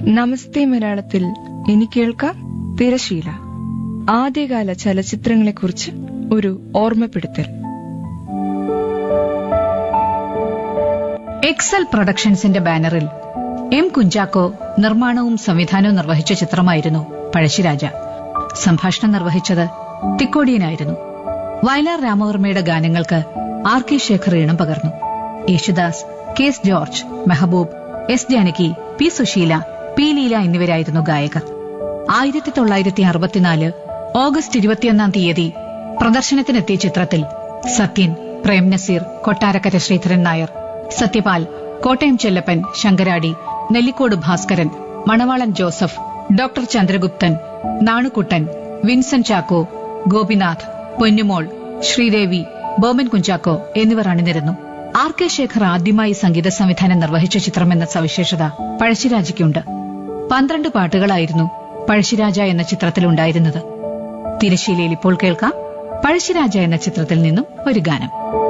നമസ്തേ മലയാളത്തിൽ ഇനി കേൾക്കാം തിരശീല ആദ്യകാല ചലച്ചിത്രങ്ങളെക്കുറിച്ച് ഒരു ഓർമ്മപ്പെടുത്തൽ എക്സൽ പ്രൊഡക്ഷൻസിന്റെ ബാനറിൽ എം കുഞ്ചാക്കോ നിർമ്മാണവും സംവിധാനവും നിർവഹിച്ച ചിത്രമായിരുന്നു പഴശ്ശിരാജ സംഭാഷണം നിർവഹിച്ചത് തിക്കോടിയനായിരുന്നു വയലാർ രാമവർമ്മയുടെ ഗാനങ്ങൾക്ക് ആർ കെ ശേഖർ ഈണം പകർന്നു Yesudas K S George Mehboob S Janaki P Susheela P Leela എന്നിവരായിരുന്നു ഗായകർ ആയിരത്തി തൊള്ളായിരത്തി അറുപത്തിനാല് ഓഗസ്റ്റ് ഇരുപത്തിയൊന്നാം തീയതി പ്രദർശനത്തിനെത്തിയ ചിത്രത്തിൽ സത്യൻ പ്രേം നസീർ കൊട്ടാരക്കര ശ്രീധരൻ നായർ സത്യപാൽ കോട്ടയം ചെല്ലപ്പൻ ശങ്കരാടി നെല്ലിക്കോട് ഭാസ്കരൻ മണവാളൻ ജോസഫ് ഡോക്ടർ ചന്ദ്രഗുപ്തൻ നാണുക്കുട്ടൻ വിൻസെന്റ് ചാക്കോ ഗോപിനാഥ് പൊന്നുമോൾ ശ്രീദേവി ബോമൻ കുഞ്ചാക്കോ എന്നിവർ അണിനിരന്നു ആർ കെ ശേഖർ ആദ്യമായി സംഗീത സംവിധാനം നിർവഹിച്ച ചിത്രമെന്ന സവിശേഷത പഴശ്ശിരാജയ്ക്കുണ്ട് പന്ത്രണ്ട് പാട്ടുകളായിരുന്നു പഴശ്ശിരാജ എന്ന ചിത്രത്തിലുണ്ടായിരുന്നത് തിരശ്ശീലയിൽ ഇപ്പോൾ കേൾക്കാം പഴശ്ശിരാജ എന്ന ചിത്രത്തിൽ നിന്നും ഒരു ഗാനം